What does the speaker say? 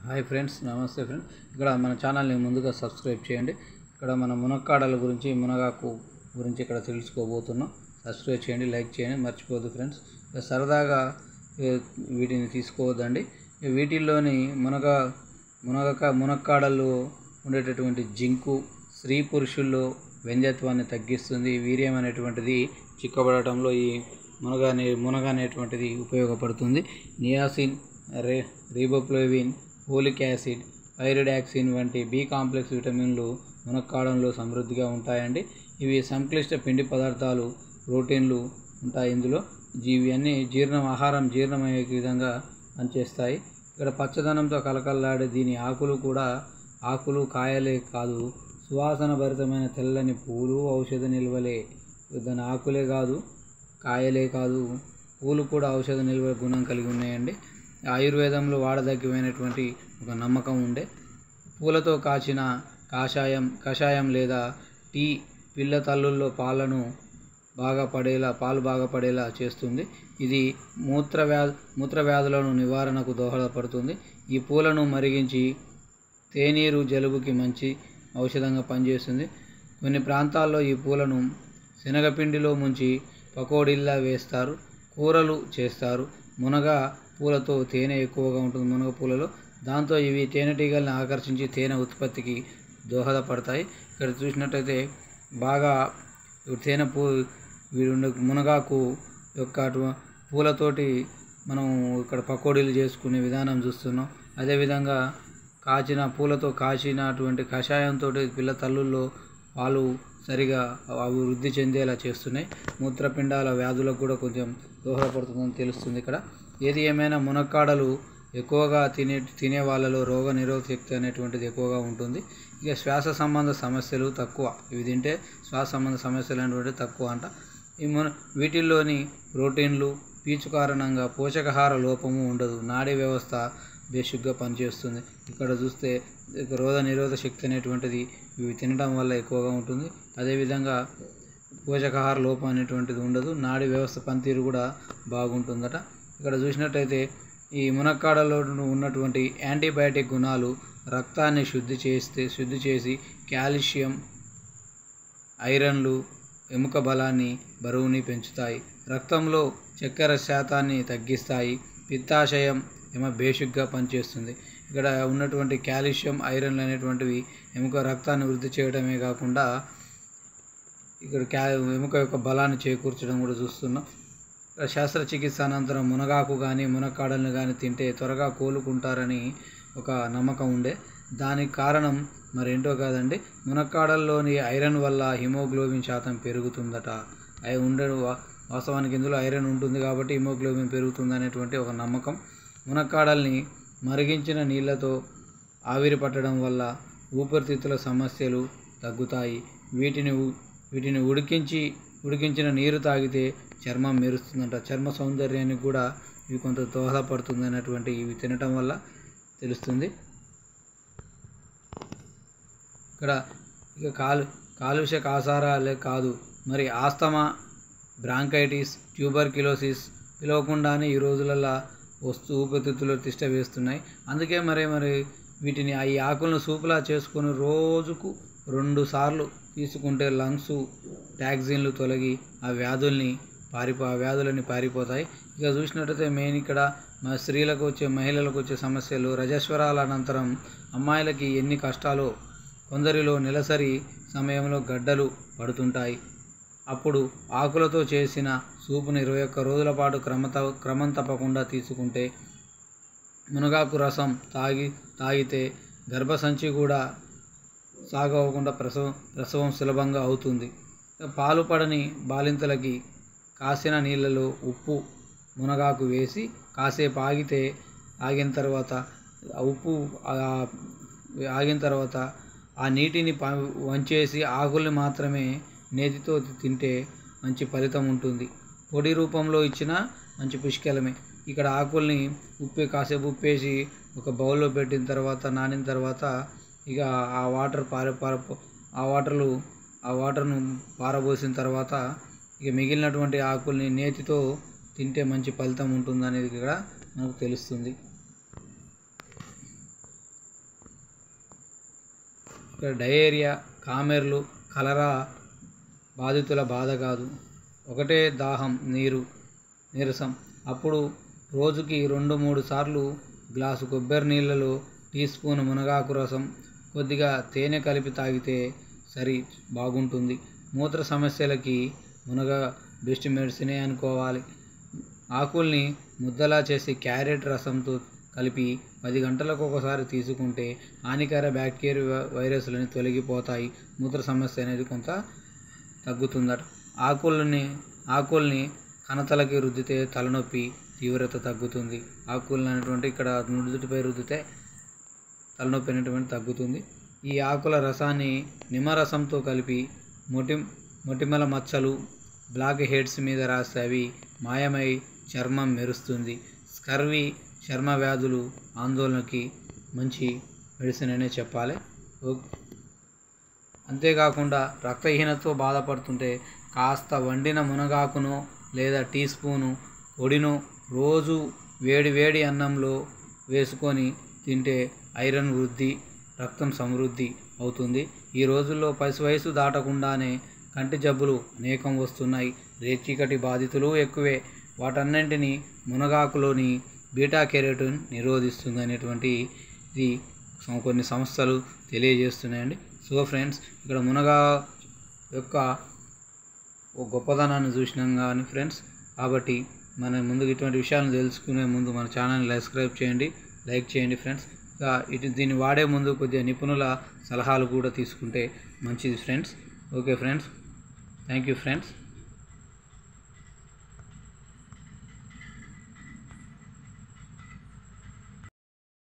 hi friends నమస్తే friends ఇక్కడ మన ఛానల్ని ముందుగా సబ్స్క్రైబ్ చేయండి ఇక్కడ మన మునక్కాడల గురించి మునగాకు గురించి ఇక్కడ తెలుసుకోబోతున్నాం సబ్స్క్రైబ్ చేయండి లైక్ చేయండి మర్చిపోవద్దు ఫ్రెండ్స్ ఇక సరదాగా ఏ, వీటిని తీసుకోవద్దండి ఈ వీటిల్లోని మునగ మునగక మునక్కాడల్లో ఉండేటటువంటి జింకు స్త్రీ పురుషుల్లో వ్యంజత్వాన్ని తగ్గిస్తుంది వీర్యం అనేటువంటిది చిక్కబడటంలో ఈ మునగ అనే మునగ అనేటువంటిది ఉపయోగపడుతుంది నియాసిన్ రే రీబోప్లోవిన్ ఫోలిక్ యాసిడ్ పైరిడాక్సిన్ వంటి బి కాంప్లెక్స్ విటమిన్లు మునక్కాడంలో సమృద్ధిగా ఉంటాయండి ఇవి సంక్లిష్ట పిండి పదార్థాలు ప్రోటీన్లు ఉంటాయి ఇందులో ఇవి అన్నీ జీర్ణం ఆహారం జీర్ణమయ్యే విధంగా పనిచేస్తాయి ఇక్కడ పచ్చదనంతో కలకల్లాడే దీని ఆకులు కూడా ఆకులు కాయలే కాదు సువాసన భరితమైన తెల్లని పూలు ఔషధ నిల్వలే దాని ఆకులే కాదు కాయలే కాదు పూలు కూడా ఔషధ నిల్వ గుణం కలిగి ఉన్నాయండి ఆయుర్వేదంలో వాడదగ్గమైనటువంటి ఒక నమ్మకం ఉండే పూలతో కాచిన కాషాయం కషాయం లేదా టీ పిల్ల తల్లుల్లో పాలను బాగా పడేలా పాలు బాగా పడేలా చేస్తుంది ఇది మూత్ర వ్యా మూత్ర వ్యాధులను నివారణకు దోహదపడుతుంది ఈ పూలను మరిగించి తేనీరు జలుబుకి మంచి ఔషధంగా పనిచేస్తుంది కొన్ని ప్రాంతాల్లో ఈ పూలను శనగపిండిలో ముంచి పకోడీల్లా వేస్తారు కూరలు చేస్తారు మునగ పూలతో తేనె ఎక్కువగా ఉంటుంది మునగ పూలలో దాంతో ఇవి తేనెటీగల్ని ఆకర్షించి తేనె ఉత్పత్తికి దోహదపడతాయి ఇక్కడ చూసినట్టయితే బాగా ఇప్పుడు తేనె పూ వీడు మునగాకు యొక్క అటు- పూలతోటి మనం ఇక్కడ పకోడీలు చేసుకునే విధానం చూస్తున్నాం అదేవిధంగా కాచిన పూలతో కాచినటువంటి కషాయంతో పిల్ల తల్లుల్లో పాలు సరిగా అవి వృద్ధి చెందేలా చేస్తున్నాయి మూత్రపిండాల వ్యాధులకు కూడా కొంచెం దోహదపడుతుందని తెలుస్తుంది ఇక్కడ ఏది ఏమైనా మునక్కాడలు ఎక్కువగా తినే తినే వాళ్ళలో రోగ నిరోధక శక్తి అనేటువంటిది ఎక్కువగా ఉంటుంది ఇక శ్వాస సంబంధ సమస్యలు తక్కువ ఇవి తింటే శ్వాస సంబంధ సమస్యలు అనేటువంటివి తక్కువ అంట ఈ మున వీటిల్లోని ప్రోటీన్లు పీచు కారణంగా పోషకాహార లోపము ఉండదు నాడీ వ్యవస్థ బేసిక్గా పనిచేస్తుంది ఇక్కడ చూస్తే ఇక రోగ నిరోధక శక్తి అనేటువంటిది ఇవి తినడం వల్ల ఎక్కువగా ఉంటుంది అదేవిధంగా పోషకాహార లోపం అనేటువంటిది ఉండదు నాడీ వ్యవస్థ పనితీరు కూడా బాగుంటుందట ఇక్కడ చూసినట్టయితే ఈ మునక్కాడలో ఉన్నటువంటి యాంటీబయాటిక్ గుణాలు రక్తాన్ని శుద్ధి చేస్తే శుద్ధి చేసి కాల్షియం ఐరన్లు ఎముక బలాన్ని బరువుని పెంచుతాయి రక్తంలో చక్కెర శాతాన్ని తగ్గిస్తాయి పిత్తాశయం ఏమో బేసిక్గా పనిచేస్తుంది ఇక్కడ ఉన్నటువంటి కాల్షియం ఐరన్లు అనేటువంటివి ఎముక రక్తాన్ని వృద్ధి చేయడమే కాకుండా ఇక్కడ క్యా ఎముక యొక్క బలాన్ని చేకూర్చడం కూడా చూస్తున్నాం ఇక్కడ శస్త్రచికిత్స అనంతరం మునగాకు కానీ మునక్కాడలను కానీ తింటే త్వరగా కోలుకుంటారని ఒక నమ్మకం ఉండే దానికి కారణం మరేంటో కాదండి మునక్కాడల్లోని ఐరన్ వల్ల హిమోగ్లోబిన్ శాతం పెరుగుతుందట అవి ఉండే వా- వాస్తవానికి ఇందులో ఐరన్ ఉంటుంది కాబట్టి హిమోగ్లోబిన్ పెరుగుతుంది అనేటువంటి ఒక నమ్మకం మునక్కాడల్ని మరిగించిన నీళ్ళతో ఆవిరి పట్టడం వల్ల ఊపిరితిత్తుల సమస్యలు తగ్గుతాయి వీటిని ఉ- వీటిని ఉడికించి ఉడికించిన నీరు తాగితే చర్మం మెరుస్తుందంట చర్మ సౌందర్యానికి కూడా ఇవి కొంత దోహదపడుతుంది అనేటువంటి ఇవి తినటం వల్ల తెలుస్తుంది ఇక్కడ ఇక కాలు కాలుష్య కాసారాలే కాదు మరి ఆస్తమా బ్రాంకైటిస్ ట్యూబర్కిలోసిస్ పిలవకుండానే ఈ రోజులలో వస్తూ ఊపిరితిత్తులో తిష్ట వేస్తున్నాయి అందుకే మరి మరి వీటిని ఈ ఆకులను సూపులా చేసుకొని రోజుకు రెండు సార్లు తీసుకుంటే లంగ్స్ టాక్సిన్లు తొలగి ఆ వ్యాధుల్ని పారిపో ఆ వ్యాధులని పారిపోతాయి ఇక చూసినట్టయితే మెయిన్ ఇక్కడ మన స్త్రీలకు వచ్చే మహిళలకు వచ్చే సమస్యలు రజస్వరాల అనంతరం అమ్మాయిలకి ఎన్ని కష్టాలు కొందరిలో నెలసరి సమయంలో గడ్డలు పడుతుంటాయి అప్పుడు ఆకులతో చేసిన సూపుని ఇరవై ఒక్క రోజుల పాటు క్రమత క్రమం తప్పకుండా తీసుకుంటే మునగాకు రసం తాగి తాగితే గర్భసంచి కూడా సాగవకుండా ప్రసవం ప్రసవం సులభంగా అవుతుంది పాలు పడని బాలింతలకి కాసిన నీళ్ళలో ఉప్పు మునగాకు వేసి కాసేపు ఆగితే ఆగిన తర్వాత ఆ ఉప్పు ఆ, ఆగిన తర్వాత ఆ నీటిని ప వంచేసి ఆకుల్ని మాత్రమే నేతితో తింటే మంచి ఫలితం ఉంటుంది పొడి రూపంలో ఇచ్చిన మంచి పుష్కలమే ఇక్కడ ఆకుల్ని ఉప్పి కాసేపు ఉప్పేసి ఒక బౌల్లో పెట్టిన తర్వాత నానిన తర్వాత ఇక ఆ వాటర్ పార పార ఆ వాటర్లు ఆ వాటర్ను పారబోసిన తర్వాత ఇక మిగిలినటువంటి ఆకుల్ని నేతితో తింటే మంచి ఫలితం ఉంటుంది అనేది ఇక్కడ మనకు తెలుస్తుంది ఇక్కడ డయేరియా కామెర్లు కలరా బాధితుల బాధ కాదు ఒకటే దాహం నీరు నీరసం అప్పుడు రోజుకి రెండు మూడు సార్లు గ్లాసు కొబ్బరి నీళ్ళలో టీ స్పూన్ మునగాకు రసం కొద్దిగా తేనె కలిపి తాగితే సరి బాగుంటుంది మూత్ర సమస్యలకి మునగ బెస్ట్ మెడిసినే అనుకోవాలి ఆకుల్ని ముద్దలా చేసి క్యారెట్ రసంతో కలిపి పది గంటలకు ఒకసారి తీసుకుంటే హానికర బ్యాక్టీరియా వైరస్లని తొలగిపోతాయి మూత్ర సమస్య అనేది కొంత తగ్గుతుందట ఆకుల్ని ఆకుల్ని కణతలకి రుద్దితే తలనొప్పి తీవ్రత తగ్గుతుంది ఆకులు అనేటువంటి ఇక్కడ నుదుటిపై రుద్దితే తలనొప్పి అనేటువంటి తగ్గుతుంది ఈ ఆకుల రసాన్ని నిమ్మరసంతో కలిపి మొటి మొటిమల మచ్చలు బ్లాక్ హెడ్స్ మీద రాస్తే అవి మాయమై చర్మం మెరుస్తుంది స్కర్వి చర్మ వ్యాధులు ఆందోళనకి మంచి మెడిసిన్ అనే చెప్పాలి ఓ- అంతేకాకుండా రక్తహీనతతో బాధపడుతుంటే కాస్త వండిన మునగాకును లేదా టీ స్పూను పొడిను రోజు వేడి వేడి అన్నంలో వేసుకొని తింటే ఐరన్ వృద్ధి రక్తం సమృద్ధి అవుతుంది ఈ రోజుల్లో పసి వయసు దాటకుండానే కంటి జబ్బులు అనేకం వస్తున్నాయి రేచీకటి బాధితులు ఎక్కువే వాటన్నింటినీ మునగాకులోని బీటా కెరోటిన్ నిరోధిస్తుంది అనేటువంటి ఇది సం- కొన్ని సంస్థలు తెలియజేస్తున్నాయండి సో ఫ్రెండ్స్ ఇక్కడ మునగా యొక్క ఒక గొప్పదనాన్ని చూసినాం కానీ ఫ్రెండ్స్ కాబట్టి మన ముందు ఇటువంటి విషయాలను తెలుసుకునే ముందు మన ఛానల్ని సబ్స్క్రైబ్ చేయండి లైక్ చేయండి ఫ్రెండ్స్ ఇంకా ఇటు దీన్ని వాడే ముందు కొద్దిగా నిపుణుల సలహాలు కూడా తీసుకుంటే మంచిది friends okay friends thank you friends